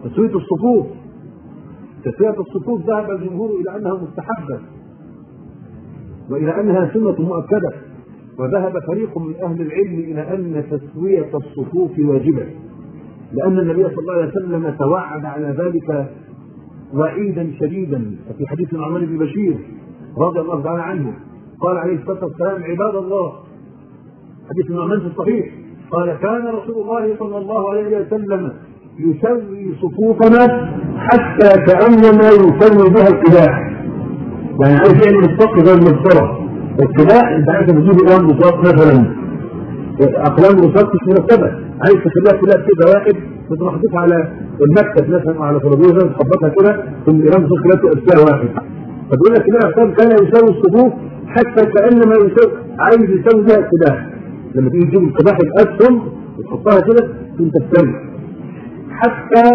تسوية الصفوف تسوية الصفوف ذهب الجمهور إلى أنها مستحبة وإلى أنها سنة مؤكدة وذهب فريق من أهل العلم إلى أن تسوية الصفوف واجبة لأن النبي صلى الله عليه وسلم توعد على ذلك وعيدا شديدا ففي حديث النعمان بن بشير رضي الله تعالى عنه قال عليه الصلاة والسلام عباد الله حديث النعمان في الصحيح قال كان رسول الله صلى الله عليه وسلم يسوي صفوفنا حتى كأنما يسوي بها القداح يعني عايز يعمل الصف غير المسطرة القداح انت عايز تجيب اقلام رصاص مثلا اقلام رصاص مش مرتبة عايز تخليها كلها كده واحد تروح تضيف على المكتب مثلا او على ترابيزه تخبطها كده ثم اقلام رصاص كلها تبقى واحد فتقول لك النبي كان يسوي الصفوف حتى كانما يسوي عايز يسوي بها القداح لما تيجي تجيب القداح الاسهم وتحطها كده انت تستنى حتى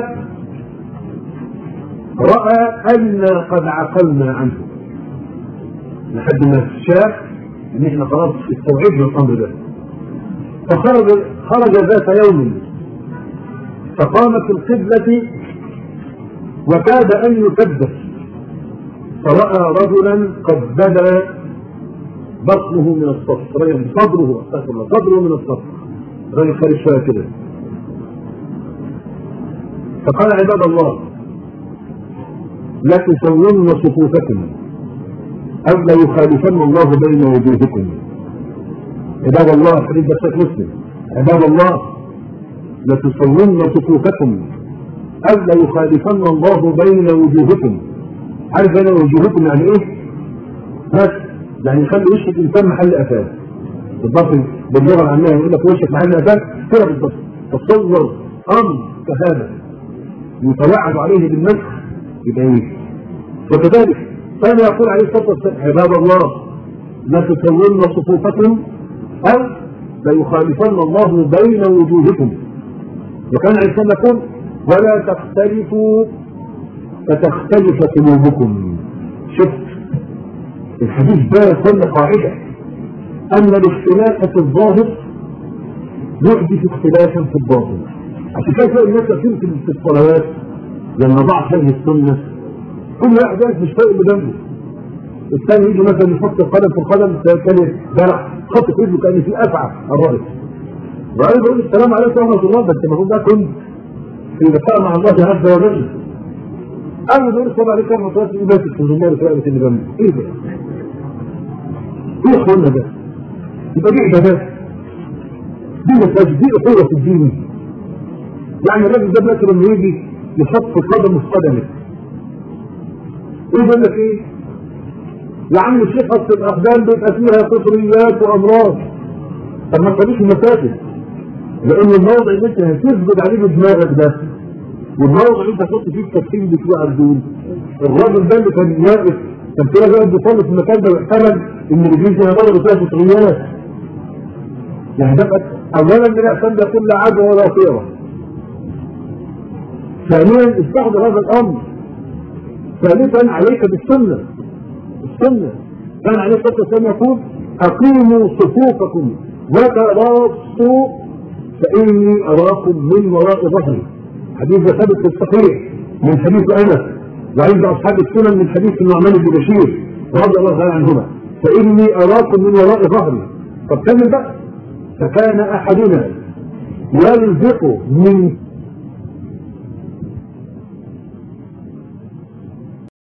رأى أن قد عقلنا عنه لحد ما شاف ان احنا خلاص استوعبنا الامر ده فخرج خرج ذات يوم فقام في القبلة وكاد أن يكبر فرأى رجلا قد بدا بطنه من الصف صدره استغفر الله صدره من الصف راجل خارج شويه كده فقال عباد الله لا تسوون صفوفكم أو لا يخالفن الله بين وجوهكم عباد الله حديث بسات مسلم عباد الله لا تسوون صفوفكم أو لا يخالفن الله بين وجوهكم عارف بين وجوهكم يعني ايه؟ بس يعني يخلي وش الانسان محل افات بالضبط باللغه العاميه يقول لك وشك محل افات كده بالضبط تصور امر كهذا يتوعد عليه بالمسح يبقى ايه؟ وكذلك كان يقول عليه الصلاه والسلام عباد الله لا تسوون صفوفكم او ليخالفن الله بين وجوهكم وكان عليه الصلاه يقول ولا تختلفوا فتختلف قلوبكم شفت الحديث ده كل قاعده ان الاختلاف في الظاهر يحدث اختلافا في الباطن عشان كده تلاقي الناس كتير في الصلوات لما ضاع هذه السنه كل واحد واقف مش فايق بجنبه الثاني يجي مثلا يحط القدم في القدم الثاني درع خط في ايده كان في افعى الرجل وعايز يقول السلام عليكم ورحمه الله بس المفروض ده كنت في لقاء مع الله عز وجل اول ما يقول السلام عليكم ورحمه الله يقول بس في الزمار في رقبه اللي جنبه ايه ده؟ ايه يا اخوانا ده؟ يبقى دي عبادات دي مساجد دي قوه في الدين يعني الراجل ده مثلا لما يجي يحط قدمه في قدمك ايه يقول لك ايه؟ يا عم الشيخ اصل الاقدام بيبقى فيها فطريات وامراض طب ما تخليش المساجد لان الموضع اللي انت هتسجد عليه بدماغك ده والموضع اللي انت هتحط فيه التدخين بتوع الدول الراجل ده اللي كان واقف كان كده واقف بيصلي في المكان ده واحتمل ان رجليه فيها ضرب فيها فطريات يعني ده اولا من الاحسان ده يقول لا عدوى ولا خيره ثانيا استحضر هذا الامر ثالثا عليك بالسنه السنه كان عليه الصلاه والسلام يقول اقيموا صفوفكم وتراصوا فاني اراكم من وراء ظهري حديث ثابت في الصحيح من حديث انس وعند اصحاب السنن من حديث النعمان بن بشير رضي الله تعالى عنهما فاني اراكم من وراء ظهري طب كمل بقى فكان احدنا يلزق من